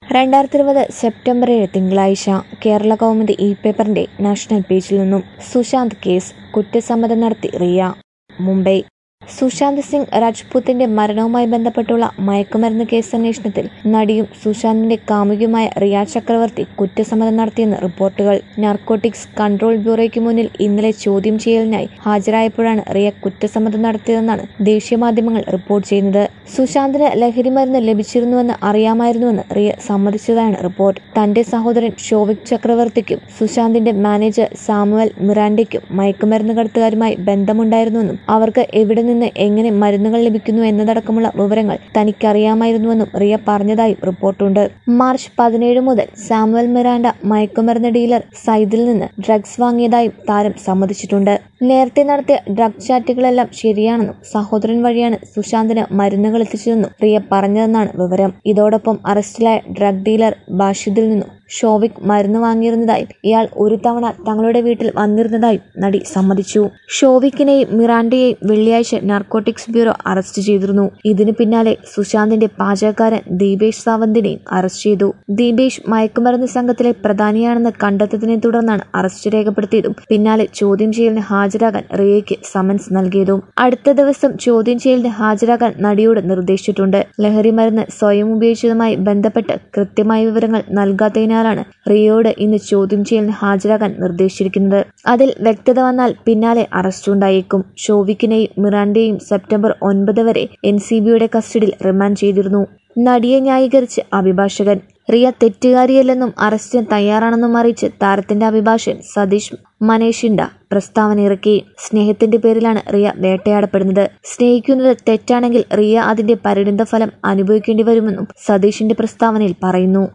രണ്ടായിരത്തി ഇരുപത് സെപ്റ്റംബർ ഏഴ് തിങ്കളാഴ്ച കേരള കൗമുദി ഇ പേപ്പറിന്റെ നാഷണൽ പേജിൽ നിന്നും സുശാന്ത് കേസ് കുറ്റസമ്മതം നടത്തി റിയ മുംബൈ സുശാന്ത് സിംഗ് രാജ്പൂത്തിന്റെ മരണവുമായി ബന്ധപ്പെട്ടുള്ള മയക്കുമരുന്ന് കേസ് അന്വേഷണത്തിൽ നടിയും സുശാന്തിന്റെ കാമുകിയുമായ റിയ ചക്രവർത്തി കുറ്റസമ്മതം നടത്തിയെന്ന് റിപ്പോർട്ടുകൾ നാർക്കോട്ടിക്സ് കൺട്രോൾ ബ്യൂറോയ്ക്ക് മുന്നിൽ ഇന്നലെ ചോദ്യം ചെയ്യലിനായി ഹാജരായപ്പോഴാണ് റിയ കുറ്റസമ്മതം നടത്തിയതെന്നാണ് ദേശീയ മാധ്യമങ്ങൾ റിപ്പോർട്ട് ചെയ്യുന്നത് സുശാന്തിന് ലഹരിമരുന്ന് ലഭിച്ചിരുന്നുവെന്ന് അറിയാമായിരുന്നുവെന്ന് റിയ സമ്മതിച്ചതാണ് റിപ്പോർട്ട് തന്റെ സഹോദരൻ ഷോവിക് ചക്രവർത്തിക്കും സുശാന്തിന്റെ മാനേജർ സാമുവൽ മിറാൻഡയ്ക്കും മയക്കുമരുന്ന് കടത്തുകാരുമായി ബന്ധമുണ്ടായിരുന്നുവെന്നും അവർക്ക് എവിടെ നിന്ന് എങ്ങനെ മരുന്നുകൾ ലഭിക്കുന്നു എന്നതടക്കമുള്ള വിവരങ്ങൾ തനിക്കറിയാമായിരുന്നുവെന്നും റിയ പറഞ്ഞതായും റിപ്പോർട്ടുണ്ട് മാർച്ച് പതിനേഴ് മുതൽ സാമുവൽ മിറാൻഡ മയക്കുമരുന്ന് ഡീലർ സൈദിൽ നിന്ന് ഡ്രഗ്സ് വാങ്ങിയതായും താരം സമ്മതിച്ചിട്ടുണ്ട് നേരത്തെ നടത്തിയ ഡ്രഗ് ചാറ്റുകളെല്ലാം ശരിയാണെന്നും സഹോദരൻ വഴിയാണ് സുശാന്തിന് മരുന്നുകൾ എത്തിച്ചതെന്നും റിയ പറഞ്ഞതെന്നാണ് വിവരം ഇതോടൊപ്പം അറസ്റ്റിലായ ഡ്രഗ് ഡീലർ ബാഷിദിൽ നിന്നും ഷോവിക് മരുന്ന് വാങ്ങിയിരുന്നതായും ഇയാൾ ഒരു തവണ തങ്ങളുടെ വീട്ടിൽ വന്നിരുന്നതായും നടി സമ്മതിച്ചു ഷോവിക്കിനെയും മിറാൻഡയെയും വെള്ളിയാഴ്ച നാർക്കോട്ടിക്സ് ബ്യൂറോ അറസ്റ്റ് ചെയ്തിരുന്നു ഇതിനു പിന്നാലെ സുശാന്തിന്റെ പാചകക്കാരൻ ദീപേഷ് സാവന്തിനെയും അറസ്റ്റ് ചെയ്തു ദീപേഷ് മയക്കുമരുന്ന് സംഘത്തിലെ പ്രധാനിയാണെന്ന് കണ്ടെത്തതിനെ തുടർന്നാണ് അറസ്റ്റ് രേഖപ്പെടുത്തിയതും പിന്നാലെ ചോദ്യം ചെയ്യലിന് ഹാജരാകാൻ റിയയ്ക്ക് സമൻസ് നൽകിയതും അടുത്ത ദിവസം ചോദ്യം ചെയ്യലിന് ഹാജരാകാൻ നടിയോട് നിർദ്ദേശിച്ചിട്ടുണ്ട് ലഹരി മരുന്ന് സ്വയം ഉപയോഗിച്ചതുമായി ബന്ധപ്പെട്ട് കൃത്യമായ വിവരങ്ങൾ നൽകാത്തതിനാലാണ് റിയയോട് ഇന്ന് ചോദ്യം ചെയ്യലിന് ഹാജരാകാൻ നിർദ്ദേശിച്ചിരിക്കുന്നത് അതിൽ വ്യക്തത വന്നാൽ പിന്നാലെ അറസ്റ്റ് ഉണ്ടായേക്കും ഷോവിക്കിനെയും മിറാൻഡയെയും സെപ്റ്റംബർ ഒൻപത് വരെ എൻ സി ബിയുടെ കസ്റ്റഡിയിൽ റിമാൻഡ് ചെയ്തിരുന്നു നടിയെ ന്യായീകരിച്ച് അഭിഭാഷകൻ റിയ തെറ്റുകാരിയല്ലെന്നും അറസ്റ്റിന് തയ്യാറാണെന്നും അറിയിച്ച് താരത്തിന്റെ അഭിഭാഷകൻ സതീഷ് മനേഷിൻഡ പ്രസ്താവന ഇറക്കി സ്നേഹത്തിന്റെ പേരിലാണ് റിയ വേട്ടയാടപ്പെടുന്നത് സ്നേഹിക്കുന്നത് തെറ്റാണെങ്കിൽ റിയ അതിന്റെ പരിണിത ഫലം അനുഭവിക്കേണ്ടി വരുമെന്നും സതീഷിന്റെ പ്രസ്താവനയിൽ പറയുന്നു